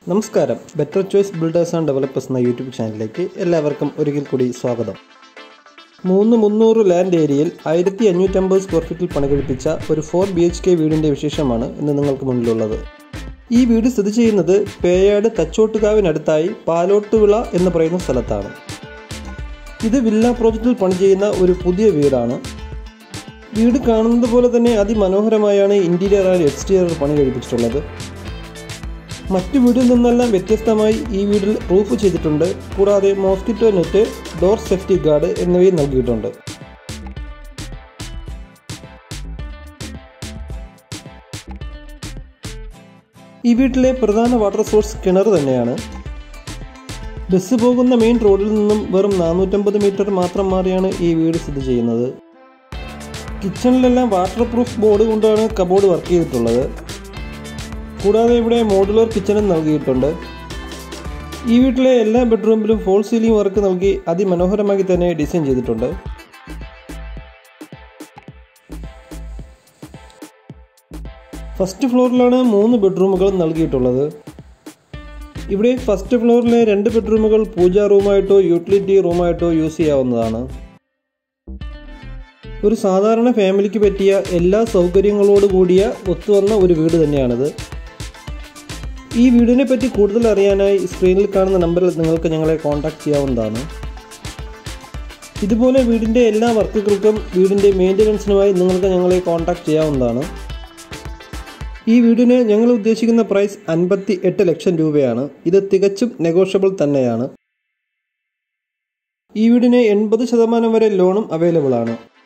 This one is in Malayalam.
നമസ്കാരം better choice builders and developers എന്ന യൂട്യൂബ് ചാനലിലേക്ക് എല്ലാവർക്കും ഒരിക്കൽ കൂടി സ്വാഗതം മൂന്ന് മുന്നൂറ് ലാൻഡ് ഏരിയയിൽ ആയിരത്തി അഞ്ഞൂറ്റമ്പത് സ്ക്വയർ ഫീറ്റിൽ പണികഴിപ്പിച്ച ഒരു ഫോർ ബി എച്ച് കെ വീടിൻ്റെ വിശേഷമാണ് ഇന്ന് നിങ്ങൾക്ക് മുന്നിലുള്ളത് ഈ വീട് സ്ഥിതി ചെയ്യുന്നത് പേയാട് തച്ചോട്ടുകാവിനടുത്തായി പാലോട്ടുവിള എന്ന് പറയുന്ന സ്ഥലത്താണ് ഇത് വില്ല പ്രോജക്റ്റിൽ പണി ചെയ്യുന്ന ഒരു പുതിയ വീടാണ് വീട് കാണുന്നത് പോലെ തന്നെ അതിമനോഹരമായാണ് ഇൻറ്റീരിയർ ആൻഡ് എക്സ്റ്റീരിയർ പണി കഴിപ്പിച്ചിട്ടുള്ളത് മറ്റു വീടിൽ നിന്നെല്ലാം വ്യത്യസ്തമായി ഈ വീടിൽ റൂഫ് ചെയ്തിട്ടുണ്ട് കൂടാതെ mosquito net door safety guard എന്നിവയും നൽകിയിട്ടുണ്ട് ഈ വീട്ടിലെ പ്രധാന വാട്ടർ സോഴ്സ് കിണർ തന്നെയാണ് ബസ് പോകുന്ന മെയിൻ റോഡിൽ നിന്നും വെറും നാനൂറ്റമ്പത് മീറ്റർ മാത്രം മാറിയാണ് ഈ വീട് സ്ഥിതി ചെയ്യുന്നത് കിച്ചണിലെല്ലാം വാട്ടർ പ്രൂഫ് ബോർഡ് കൊണ്ടാണ് കബോർഡ് വർക്ക് ചെയ്തിട്ടുള്ളത് കൂടാതെ ഇവിടെ മോഡുലർ കിച്ചണും നൽകിയിട്ടുണ്ട് ഈ വീട്ടിലെ എല്ലാ ബെഡ്റൂമിലും ഫോൾ സീലിംഗ് വർക്ക് നൽകി അതിമനോഹരമായി തന്നെ ഡിസൈൻ ചെയ്തിട്ടുണ്ട് ഫസ്റ്റ് ഫ്ലോറിലാണ് മൂന്ന് ബെഡ്റൂമുകൾ നൽകിയിട്ടുള്ളത് ഇവിടെ ഫസ്റ്റ് ഫ്ലോറിലെ രണ്ട് ബെഡ്റൂമുകൾ പൂജാ റൂമായിട്ടോ യൂട്ടിലിറ്റി റൂമായിട്ടോ യൂസ് ചെയ്യാവുന്നതാണ് ഒരു സാധാരണ ഫാമിലിക്ക് പറ്റിയ എല്ലാ സൗകര്യങ്ങളോട് കൂടിയ ഒത്തുവന്ന ഒരു വീട് തന്നെയാണിത് ഈ വീടിനെ പറ്റി കൂടുതൽ അറിയാനായി സ്ക്രീനിൽ കാണുന്ന നമ്പറിൽ നിങ്ങൾക്ക് ഞങ്ങളെ കോൺടാക്ട് ചെയ്യാവുന്നതാണ് ഇതുപോലെ വീടിൻ്റെ എല്ലാ വർക്കുകൾക്കും വീടിൻ്റെ മെയിൻ്റനൻസിനുമായി നിങ്ങൾക്ക് ഞങ്ങളെ കോൺടാക്ട് ചെയ്യാവുന്നതാണ് ഈ വീടിന് ഞങ്ങൾ ഉദ്ദേശിക്കുന്ന പ്രൈസ് അൻപത്തി എട്ട് ലക്ഷം രൂപയാണ് ഇത് തികച്ചും നെഗോഷ്യബിൾ തന്നെയാണ് ഈ വീടിന് എൺപത് ശതമാനം വരെ ലോണും അവൈലബിൾ ആണ്